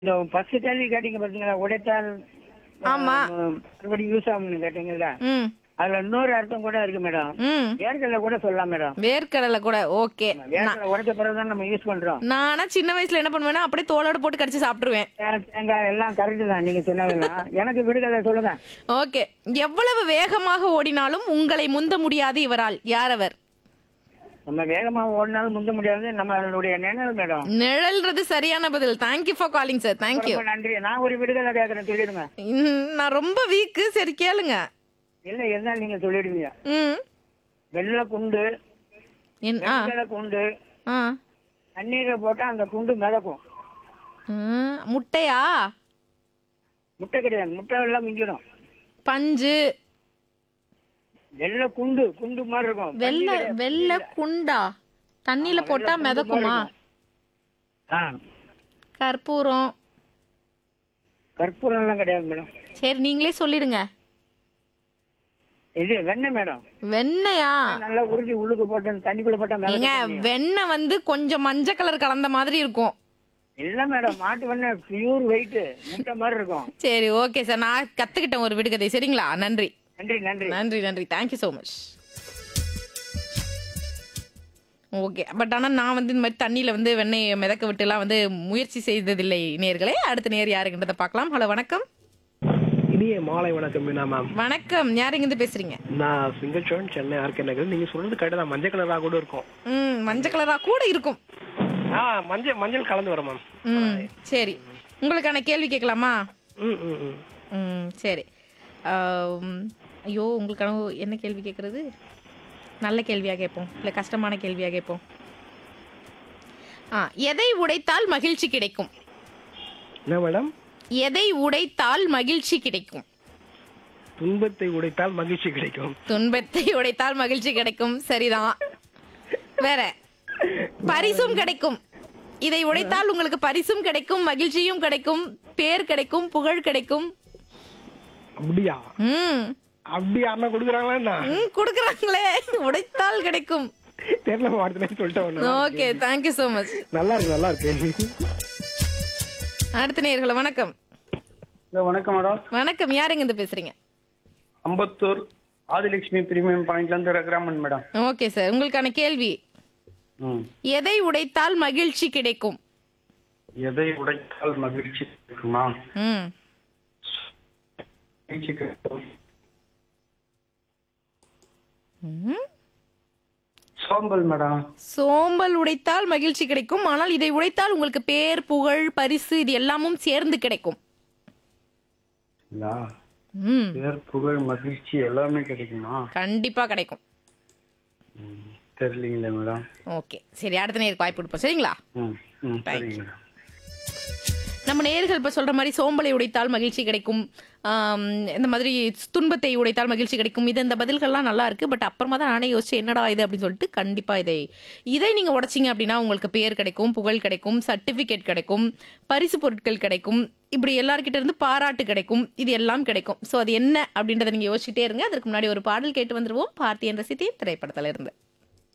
இந்த ஃபர்ஸ்ட் கேள்வி கேட்டீங்க பாத்தீங்களா உடைத்தால் ஆமா. அஹ், மறுபடியும் யூஸ் ஆகும்னு கேட்டீங்கல்ல ம் அதுல இன்னொரு அர்த்தம் கூட இருக்கு மேடம் ம் வேர்க்கடலை கூட சொல்லலாம் மேடம் வேர்க்கடலை கூட ஓகே வேர்க்கடலை உடைச்ச பிறகுதான் நம்ம யூஸ் பண்றோம் நானா சின்ன வயசுல என்ன பண்ணுவேன்னா அப்படியே தோலோட போட்டு கடிச்சு சாப்பிட்டுருவேன் தேங்காய், தேங்காய் எல்லாம் கரெக்ட் தான் நீங்க சொன்னதெல்லாம் எனக்கு விடுதலை சொல்லுங்க ஓகே எவ்வளவு வேகமாக ஓடினாலும் உங்களை முந்த முடியாது இவரால் யார் அவர் நம்ம வேகமா ஓடினாலும் முந்த முடியாது நம்மளுடைய நினைவு மேடம் நிழல்றது சரியான பதில் thank you for calling sir thank you ரொம்ப நன்றி நான் ஒரு விடுதலை கேட்கறேன் சொல்லிடுங்க நான் ரொம்ப வீக்கு சரி கேளுங்க இல்ல இருந்தாலும் நீங்க சொல்லிடுவீங்க ம் வெள்ளை குண்டு என் ஆ வெள்ளை குண்டு ஆ தண்ணீரை போட்டா அந்த குண்டு மிதக்கும் ம், முட்டையா முட்டை கிடையாது முட்டை எல்லாம் மிஞ்சிடும் பஞ்சு வெள்ளை குண்டு குண்டு மாதிரி இருக்கும் வெள்ளை வெள்ளை குண்டா தண்ணியில போட்டா மிதக்குமா ஆ கற்பூரம் கற்பூரம் எல்லாம் கிடையாது மேடம் சரி நீங்களே சொல்லிடுங்க இது வெண்ணெய் மேடம் வெண்ணையா நல்லா உருட்டி உள்ளுக்கு போட்டு அந்த தண்ணிக்குள்ள போட்டா ஏங்க மிதக்கும் வெண்ணெய் வந்து கொஞ்சம் மஞ்சள் கலர் கலந்த மாதிரி இருக்கும் இல்ல மேடம் மாட்டு வெண்ணெய் பியூர் வெயிட் முட்டை மாதிரி இருக்கும் சரி ஓகே சார் நான் கத்துக்கிட்டேன் ஒரு விடுகதை சரிங்களா நன்றி நன்றி நன்றி நன்றி நன்றி thank you so much okay but ஆனால் நான் வந்து இந்த மாதிரி தண்ணியில் வந்து வெண்ணெய் மிதக்க விட்டுலாம் வந்து முயற்சி செய்ததில்லை நேர்களே அடுத்த நேர் யாருக்குன்றதை பார்க்கலாம் ஹலோ வணக்கம் இனிய மாலை வணக்கம் மீனா மேம் வணக்கம் யார் இருந்து பேசுறீங்க நான் சிங்கச்சோன் சென்னை ஆர்கே நகர் நீங்க சொல்றது கரெக்ட் தான் மஞ்சள் கலரா கூட இருக்கும் ம் மஞ்சள் கலரா கூட இருக்கும் ஆ மஞ்சள் மஞ்சள் கலந்து வரும் மேம் ம் சரி உங்களுக்கான கேள்வி கேட்கலாமா ம் ம் ம் ம் சரி ஆம், ஐயோ உங்களுக்கான என்ன கேள்வி கேட்குறது நல்ல கேள்வியாக கேட்போம் இல்லை கஷ்டமான கேள்வியாக கேட்போம் ஆ எதை உடைத்தால் மகிழ்ச்சி கிடைக்கும் என்ன மேடம் எதை உடைத்தால் மகிழ்ச்சி கிடைக்கும் துன்பத்தை உடைத்தால் மகிழ்ச்சி கிடைக்கும் துன்பத்தை உடைத்தால் மகிழ்ச்சி கிடைக்கும் சரிதான் வேற பரிசும் கிடைக்கும் இதை உடைத்தால் உங்களுக்கு பரிசும் கிடைக்கும் மகிழ்ச்சியும் கிடைக்கும் பேர் கிடைக்கும் புகழ் கிடைக்கும் அப்படியா ம் அப்படி யாருன்னா கொடுக்குறாங்களா என்ன ம் கொடுக்குறாங்களே உடைத்தால் கிடைக்கும் தெரியல மாடுதுன்னு சொல்லிட்டேன் ஓகே தேங்க்யூ so மச் நல்லா இருக்கு நல்லா இருக்கு அடுத்த நேயர்களே வணக்கம் வணக்கம் மேடம் வணக்கம் யாருங்க இருந்து பேசுறீங்க அம்பத்தூர் ஆதிலட்சுமி பிரீமியம் பாயிண்ட்ல இருந்து ரகுராமன் மேடம் ஓகே சார் உங்களுக்கான கேள்வி ம் எதை உடைத்தால் மகிழ்ச்சி கிடைக்கும் எதை உடைத்தால் மகிழ்ச்சி இருக்குமா ம் மகிழ்ச்சி கிடைக்கும் ம். சோம்பல் மேடம் சோம்பல் உடைத்தால் மகிழ்ச்சி கிடைக்கும் ஆனால் இதை உடைத்தால் உங்களுக்கு பேர் புகழ் பரிசு இது எல்லாமும் சேர்ந்து கிடைக்கும் ம் பேர் புகழ் மகிழ்ச்சி எல்லாமே கிடைக்குமா கண்டிப்பா கிடைக்கும் தெரியலீங்களே மேடம் ஓகே சரி அடுத்த நேருக்கு வாய்ப்பு கொடுப்போம் சரிங்களா ம் ம் சரிங்க மேடம் நம்ம நேர்கள் இப்ப சொல்ற மாதிரி சோம்பலை உடைத்தால் மகிழ்ச்சி கிடைக்கும் ஆம், இந்த மாதிரி துன்பத்தை உடைத்தால் மகிழ்ச்சி கிடைக்கும் இது இந்த பதில்கள்லாம் நல்லா இருக்கு பட் அப்புறமா தான் நானே யோசிச்சு என்னடா இது அப்படின்னு சொல்லிட்டு கண்டிப்பா இதை இதை நீங்க உடைச்சிங்க அப்படின்னா உங்களுக்கு பேர் கிடைக்கும் புகழ் கிடைக்கும் சர்டிபிகேட் கிடைக்கும் பரிசு பொருட்கள் கிடைக்கும் இப்படி எல்லார்கிட்ட இருந்து பாராட்டு கிடைக்கும் இது எல்லாம் கிடைக்கும் ஸோ அது என்ன அப்படின்றத நீங்க யோசிச்சுட்டே இருங்க அதற்கு முன்னாடி ஒரு பாடல் கேட்டு வந்துருவோம் பார்த்தி என்ற சித்தி திரைப்படத்துல இருந்து